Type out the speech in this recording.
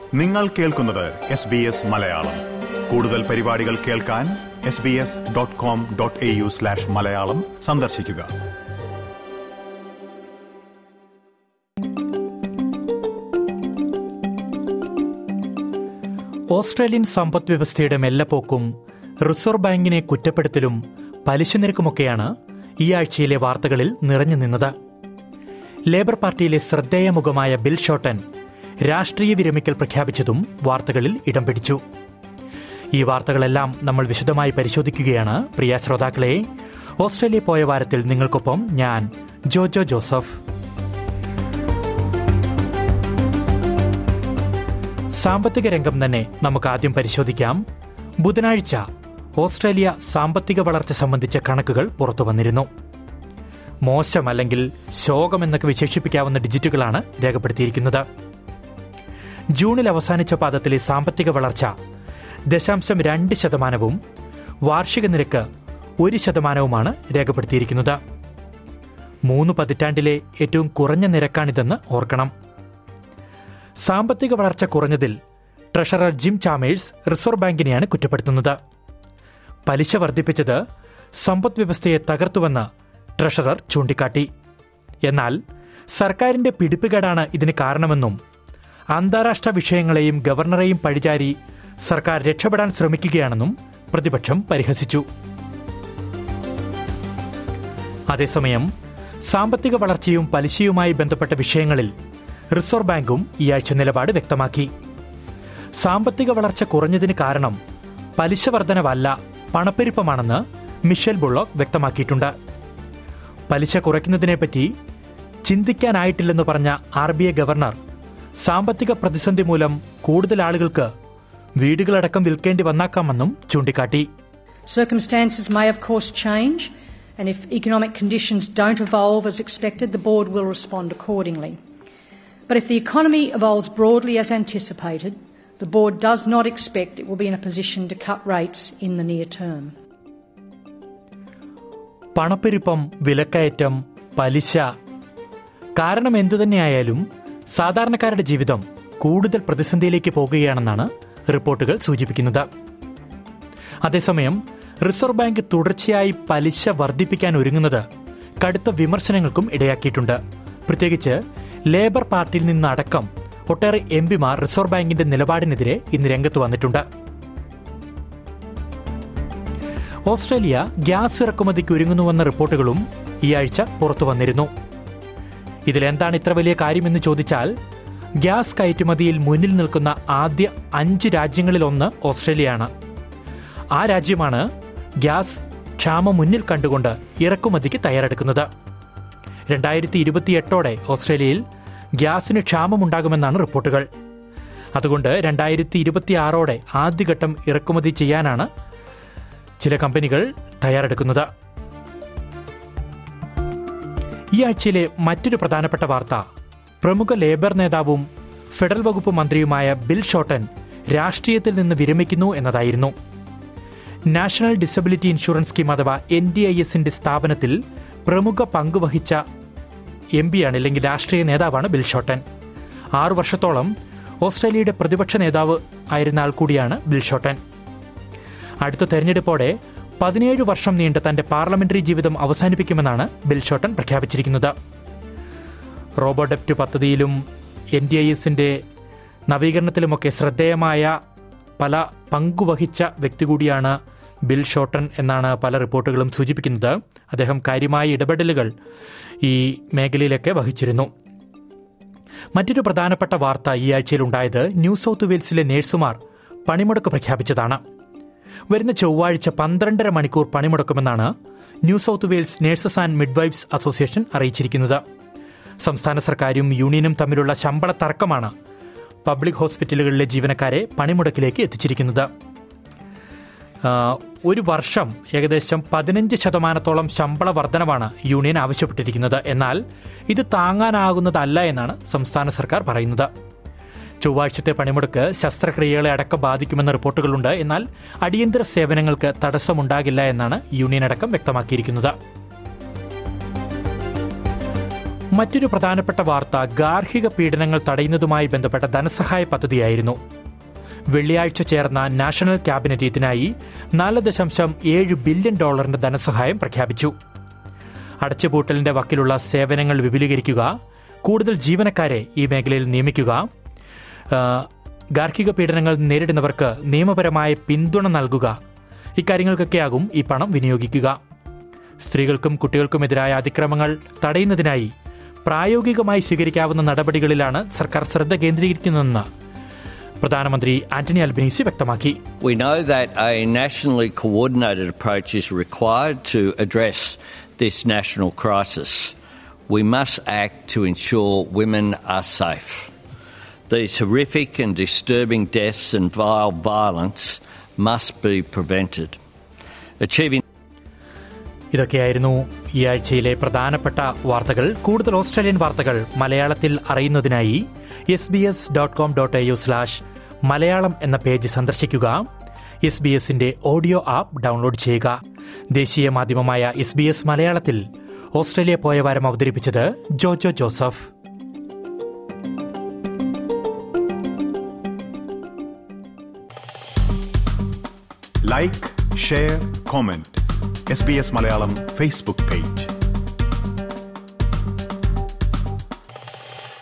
നിങ്ങൾ കേൾക്കുന്നത് S B S Malayalam കൂടുതൽ പരിപാടികൾ കേൾക്കാൻ S B S dot com dot A U slash Malayalam സന്ദർശിക്കുക ഓസ്ട്രേലിയൻ സമ്പദ് വ്യവസ്ഥയുടെ മെല്ലപ്പോക്കും റിസർവ് ബാങ്കിനെ കുറ്റപ്പെടുത്തലും പലിശ നിരക്കുമൊക്കെയാണ് ഈ ആഴ്ചയിലെ വാർത്തകളിൽ നിറഞ്ഞു നിന്നത് ലേബർ പാർട്ടിയിലെ ശ്രദ്ധേയ മുഖമായ ബിൽ ഷോട്ടൻ രാഷ്ട്രീയ വിരമിക്കൽ പ്രഖ്യാപിച്ചതും വാർത്തകളിൽ ഇടം പിടിച്ചു ഈ വാർത്തകളെല്ലാം നമ്മൾ വിശദമായി പരിശോധിക്കുകയാണ് പ്രിയ ശ്രോതാക്കളെ ഓസ്ട്രേലിയ പോയ വാരത്തിൽ നിങ്ങൾക്കൊപ്പം ഞാൻ ജോജോ ജോസഫ് സാമ്പത്തിക രംഗം തന്നെ നമുക്ക് ആദ്യം പരിശോധിക്കാം ബുധനാഴ്ച ഓസ്ട്രേലിയ സാമ്പത്തിക വളർച്ച സംബന്ധിച്ച കണക്കുകൾ പുറത്തു വന്നിരുന്നു മോശം അല്ലെങ്കിൽ ശോകമെന്നൊക്കെ വിശേഷിപ്പിക്കാവുന്ന ഡിജിറ്റുകളാണ് രേഖപ്പെടുത്തിയിരിക്കുന്നത് ജൂണിൽ അവസാനിച്ച പാദത്തിലെ സാമ്പത്തിക വളർച്ച ദശാംശം രണ്ട് ശതമാനവും വാർഷിക നിരക്ക് ഒരു ശതമാനവുമാണ് രേഖപ്പെടുത്തിയിരിക്കുന്നത് മൂന്ന് പതിറ്റാണ്ടിലെ ഏറ്റവും കുറഞ്ഞ നിരക്കാണിതെന്ന് ഓർക്കണം സാമ്പത്തിക വളർച്ച കുറഞ്ഞതിൽ ട്രഷറർ ജിം ചാമേഴ്സ് റിസർവ് ബാങ്കിനെയാണ് കുറ്റപ്പെടുത്തുന്നത് പലിശ വർദ്ധിപ്പിച്ചത് സമ്പദ് വ്യവസ്ഥയെ തകർത്തുവെന്ന് ട്രഷറർ ചൂണ്ടിക്കാട്ടി എന്നാൽ സർക്കാരിന്റെ പിടിപ്പുകേടാണ് ഇതിന് കാരണമെന്നും അന്താരാഷ്ട്ര വിഷയങ്ങളെയും ഗവർണറെയും പഴിചാരി സർക്കാർ രക്ഷപ്പെടാൻ ശ്രമിക്കുകയാണെന്നും പ്രതിപക്ഷം പരിഹസിച്ചു അതേസമയം സാമ്പത്തിക വളർച്ചയും പലിശയുമായി ബന്ധപ്പെട്ട വിഷയങ്ങളിൽ റിസർവ് ബാങ്കും ഈ ആഴ്ച നിലപാട് വ്യക്തമാക്കി സാമ്പത്തിക വളർച്ച കുറഞ്ഞതിന് കാരണം പലിശ വർധനവല്ല പണപ്പെരുപ്പമാണെന്ന് മിഷേൽ ബുള്ളോക്ക് വ്യക്തമാക്കിയിട്ടുണ്ട് പലിശ കുറയ്ക്കുന്നതിനെപ്പറ്റി ചിന്തിക്കാനായിട്ടില്ലെന്ന് പറഞ്ഞ ആർ ബി ഐ ഗവർണർ സാമ്പത്തിക പ്രതിസന്ധി മൂലം കൂടുതൽ ആളുകൾക്ക് വീടുകളടക്കം വിൽക്കേണ്ടി വന്നാക്കാമെന്നും ചൂണ്ടിക്കാട്ടി Circumstances may, of course, change, and if economic conditions don't evolve as expected, the board will respond accordingly. But if the economy evolves broadly as anticipated, the board does not expect it will be in a position to cut rates in the near term. പണപ്പെരുപ്പം വിലക്കയറ്റം പലിശ കാരണം എന്തുതന്നെയായാലും സാധാരണക്കാരുടെ ജീവിതം കൂടുതൽ പ്രതിസന്ധിയിലേക്ക് പോകുകയാണെന്നാണ് റിപ്പോർട്ടുകൾ സൂചിപ്പിക്കുന്നത് അതേസമയം റിസർവ് ബാങ്ക് തുടർച്ചയായി പലിശ വർദ്ധിപ്പിക്കാൻ ഒരുങ്ങുന്നത് കടുത്ത വിമർശനങ്ങൾക്കും ഇടയാക്കിയിട്ടുണ്ട് പ്രത്യേകിച്ച് ലേബർ പാർട്ടിയിൽ നിന്നടക്കം ഒട്ടേറെ എം പിമാർ റിസർവ് ബാങ്കിന്റെ നിലപാടിനെതിരെ ഇന്ന് രംഗത്ത് വന്നിട്ടുണ്ട് ഓസ്ട്രേലിയ ഗ്യാസ് ഇറക്കുമതിക്ക് ഒരുങ്ങുന്നുവെന്ന റിപ്പോർട്ടുകളും ഈ ആഴ്ച പുറത്തു വന്നിരുന്നു ഇതിലെന്താണ് ഇത്ര വലിയ കാര്യമെന്ന് ചോദിച്ചാൽ ഗ്യാസ് കയറ്റുമതിയിൽ മുന്നിൽ നിൽക്കുന്ന ആദ്യ അഞ്ച് രാജ്യങ്ങളിലൊന്ന് ഓസ്ട്രേലിയയാണ് ആ രാജ്യമാണ് ഗ്യാസ് ക്ഷാമം മുന്നിൽ കണ്ടുകൊണ്ട് ഇറക്കുമതിക്ക് തയ്യാറെടുക്കുന്നത് രണ്ടായിരത്തി ഇരുപത്തിയെട്ടോടെ ഓസ്ട്രേലിയയിൽ ഗ്യാസിന് ക്ഷാമമുണ്ടാകുമെന്നാണ് റിപ്പോർട്ടുകൾ അതുകൊണ്ട് രണ്ടായിരത്തി ഇരുപത്തിയാറോടെ ആദ്യഘട്ടം ഇറക്കുമതി ചെയ്യാനാണ് ചില കമ്പനികൾ തയ്യാറെടുക്കുന്നത് ഈ ആഴ്ചയിലെ മറ്റൊരു പ്രധാനപ്പെട്ട വാർത്ത പ്രമുഖ ലേബർ നേതാവും ഫെഡറൽ വകുപ്പ് മന്ത്രിയുമായ ബിൽ ഷോട്ടൻ രാഷ്ട്രീയത്തിൽ നിന്ന് വിരമിക്കുന്നു എന്നതായിരുന്നു നാഷണൽ ഡിസബിലിറ്റി ഇൻഷുറൻസ് സ്കീം അഥവാ എൻ ഡി ഐ എസിന്റെ സ്ഥാപനത്തിൽ പ്രമുഖ പങ്കുവഹിച്ച എം പിയാണ് അല്ലെങ്കിൽ രാഷ്ട്രീയ നേതാവാണ് ബിൽ ഷോട്ടൻ ആറു വർഷത്തോളം ഓസ്ട്രേലിയയുടെ പ്രതിപക്ഷ നേതാവ് ആയിരുന്ന ആൾ കൂടിയാണ് ബിൽ ഷോട്ടൻ അടുത്ത തെരഞ്ഞെടുപ്പോടെ പതിനേഴ് വർഷം നീണ്ട തന്റെ പാർലമെന്ററി ജീവിതം അവസാനിപ്പിക്കുമെന്നാണ് ബിൽ ഷോട്ടൻ പ്രഖ്യാപിച്ചിരിക്കുന്നത് റോബോഡെപ്റ്റ് പദ്ധതിയിലും എൻ ഡി ഐ എസിന്റെ നവീകരണത്തിലുമൊക്കെ ശ്രദ്ധേയമായ പല പങ്കുവഹിച്ച വ്യക്തി കൂടിയാണ് ബിൽ ഷോട്ടൺ എന്നാണ് പല റിപ്പോർട്ടുകളും സൂചിപ്പിക്കുന്നത് അദ്ദേഹം കാര്യമായ ഇടപെടലുകൾ ഈ മേഖലയിലൊക്കെ വഹിച്ചിരുന്നു മറ്റൊരു പ്രധാനപ്പെട്ട വാർത്ത ഈ ആഴ്ചയിലുണ്ടായത് ന്യൂ സൗത്ത് വെയിൽസിലെ നഴ്സുമാർ പണിമുടക്ക് പ്രഖ്യാപിച്ചതാണ് വരുന്ന ചൊവ്വാഴ്ച പന്ത്രണ്ടര മണിക്കൂർ പണിമുടക്കുമെന്നാണ് New South Wales nurses and midwives association അറിയിച്ചിരിക്കുന്നത് സംസ്ഥാന സർക്കാരും യൂണിയനും തമ്മിലുള്ള ശമ്പള തർക്കമാണ് പബ്ലിക് ഹോസ്പിറ്റലുകളിലെ ജീവനക്കാരെ പണിമുടക്കിലേക്ക് എത്തിച്ചിരിക്കുന്നത് ആ, ഒരു വർഷം ഏകദേശം പതിനഞ്ച് ശതമാനത്തോളം ശമ്പള വർധനവാണ് യൂണിയൻ ആവശ്യപ്പെട്ടിരിക്കുന്നത് എന്നാൽ ഇത് താങ്ങാനാകുന്നതല്ല എന്നാണ് സംസ്ഥാന സർക്കാർ പറയുന്നത് ചൊവ്വാഴ്ചത്തെ പണിമുടക്ക് ശസ്ത്രക്രിയകളെ അടക്കം ബാധിക്കുമെന്ന റിപ്പോർട്ടുകളുണ്ട് എന്നാൽ അടിയന്തര സേവനങ്ങൾക്ക് തടസ്സമുണ്ടാകില്ല എന്നാണ് യൂണിയൻ അടക്കം വ്യക്തമാക്കിയിരിക്കുന്നത് മറ്റൊരു പ്രധാനപ്പെട്ട വാർത്ത ഗാർഹിക പീഡനങ്ങൾ തടയുന്നതുമായി ബന്ധപ്പെട്ട ധനസഹായ പദ്ധതിയായിരുന്നു വെള്ളിയാഴ്ച ചേർന്ന നാഷണൽ ക്യാബിനറ്റ് ഇതിനായി നാല് ദശാംശം ഏഴ് ബില്യൺ ഡോളറിന്റെ ധനസഹായം പ്രഖ്യാപിച്ചു അടച്ചുപൂട്ടലിന്റെ വക്കിലുള്ള സേവനങ്ങൾ വിപുലീകരിക്കുക കൂടുതൽ ജീവനക്കാരെ ഈ മേഖലയിൽ നിയമിക്കുക ആ, ഗാർഹിക പീഡനങ്ങൾ നേരിടുന്നവർക്ക് നിയമപരമായ പിന്തുണ നൽകുക ഇക്കാര്യങ്ങൾക്കൊക്കെയാകും ഈ പണം വിനിയോഗിക്കുക സ്ത്രീകൾക്കും കുട്ടികൾക്കുമെതിരായ അതിക്രമങ്ങൾ തടയുന്നതിനായി പ്രായോഗികമായി സ്വീകരിക്കാവുന്ന നടപടികളിലാണ് സർക്കാർ ശ്രദ്ധ കേന്ദ്രീകരിക്കുന്നതെന്ന് പ്രധാനമന്ത്രി ആന്റണി അൽബനീസി വ്യക്തമാക്കി We know that a nationally coordinated approach is required to address this national crisis. We must act to ensure women are safe. These horrific and disturbing deaths and vile violence must be prevented. Achieving ഇതൊക്കെയായിരുന്നു ഈ ആഴ്ചയിലെ പ്രധാനപ്പെട്ട വാർത്തകൾ കൂടുതൽ Australian വാർത്തകൾ മലയാളത്തിൽ അറിയുന്നതിനായി S B S dot com dot A U slash Malayalam എന്ന പേജ് സന്ദർശിക്കുക എസ് ബി എസിന്റെ ഓഡിയോ ആപ്പ് ഡൗൺലോഡ് ചെയ്യുക ദേശീയ മാധ്യമമായ എസ് ബി എസ് മലയാളത്തിൽ ഓസ്ട്രേലിയ പോയ വാരം അവതരിപ്പിച്ചത് Jojo Joseph like share comment S B S Malayalam Facebook page